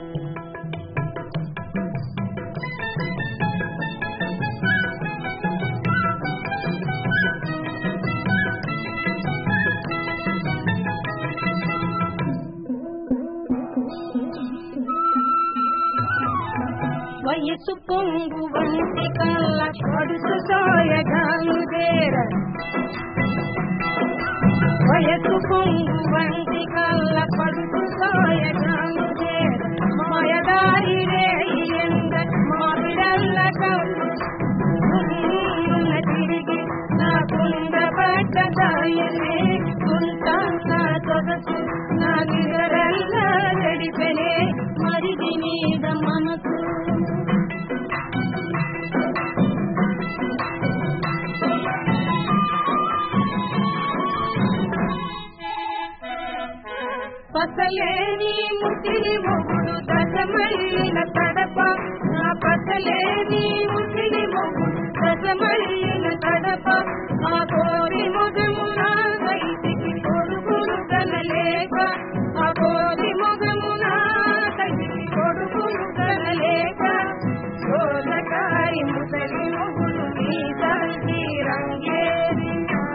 వయసు పొంగు వంటి కళ్ళ పడుసు సోయగానుదేర వయసు పొంగు వంటి కళ్ళ పడుసు సోయగానుదేర మాయదారి రేయి ఎంద మావిడల్ల కౌన్న తిరిగి నా కుంద పడ్డ దాయనే కుంటా నా సొగసు నా నిగరల్ల గడిపెనే మరిది మీద మనసు పసలేని ముసిరి మొగుడు దశమల్లిన తడప నా పసలేని ముసిరి మొగుడు దశమల్లిన తడప ఆ కోరి మొగము నా వైతికి కొడుకులు కనలేక ఆ కోరి మొగము నా వైతికి కొడుకులు కనలేక శోధకారి ముసలి మొగుడు నీ సంగి రంగేరి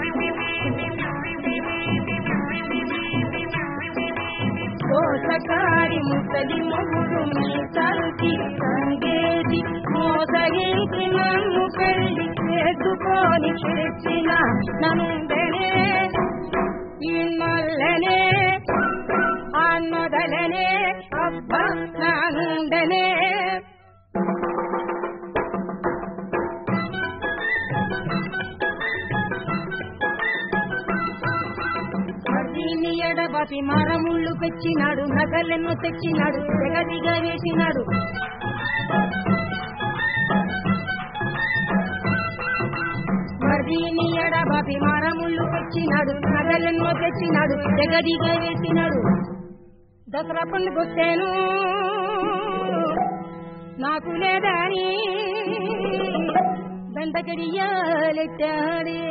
దోషకారి ముసలి మొగుడు మీ తరుకి సంగేది మోసగించి నన్ను పెళ్లి చేసుకొని తెచ్చిన నందనే ఇన్నొల్లనే అన్నొదలనే అబ్బ నానుండనే దీని ఎడబసి మరముళ్ళు పెచ్చినాడు నగలెన్నో తెచ్చినాడు తెగదిగా వేసినాడు దీని ఎడబసి మరముళ్ళు పెచ్చినాడు నగలెన్నో తెచ్చినాడు తెగదిగా వేసినాడు దసరా పండుగొచ్చాను నాకు లేదని దండగడియాలెట్టాడే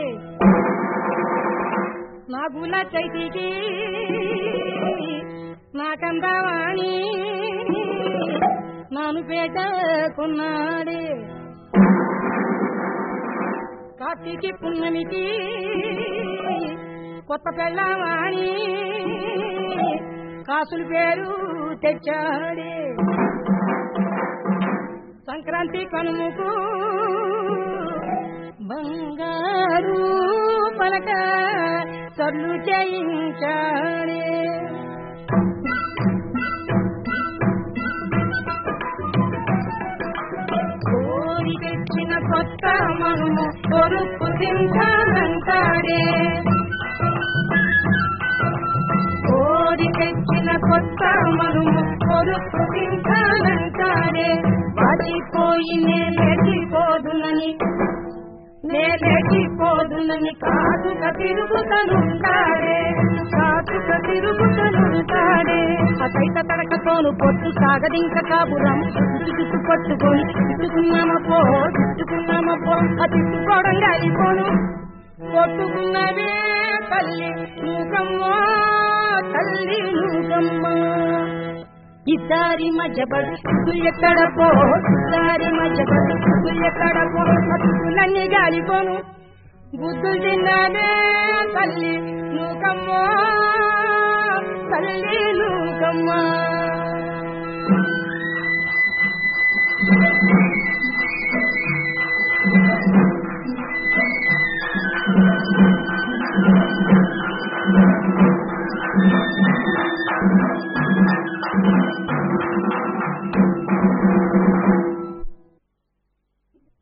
నా గుల చైతికి నాకందావాణి నాను పేట కొన్నాడే కార్తీకి పున్నమికి కొత్త పెళ్ళవాణి కాసులు పేరు తెచ్చాడే సంక్రాంతి కనుముకు బంగారు పలక సర్లు చేయించాడే కోరి తెచ్చిన కొత్త మనుము కొరుపు తింటానంటాడే కోరి తెచ్చిన కొత్త మనుము కొరుపు తింటానంటాడే వాచిపోయి నేలెటిపోదునని నేలెటిపోదునని కాదుక తిరుగుతనుంటాడే కాదుక తిరుగుతనుంటాడే అతైత తడకతోను పొట్టు సాగదింక కాపురం చుట్టు చుట్టు పట్టుకొని చుట్టుకున్నామపో చుట్టుకున్నామపో ఆ చుట్టుకోవడం అయిపోను కొట్టుకున్నదే తల్లి నువ్వమ్మ తల్లి నువ్వమ్మ ఇద్దరి మధ్య పడు ఎక్కడ పో ఇద్దరి మధ్య పడు ఎక్కడ పో అతులన్నీ గాలిపోను బుద్ధులు తిన్నానే తల్లి నువ్వమ్మ తల్లి నువ్వమ్మ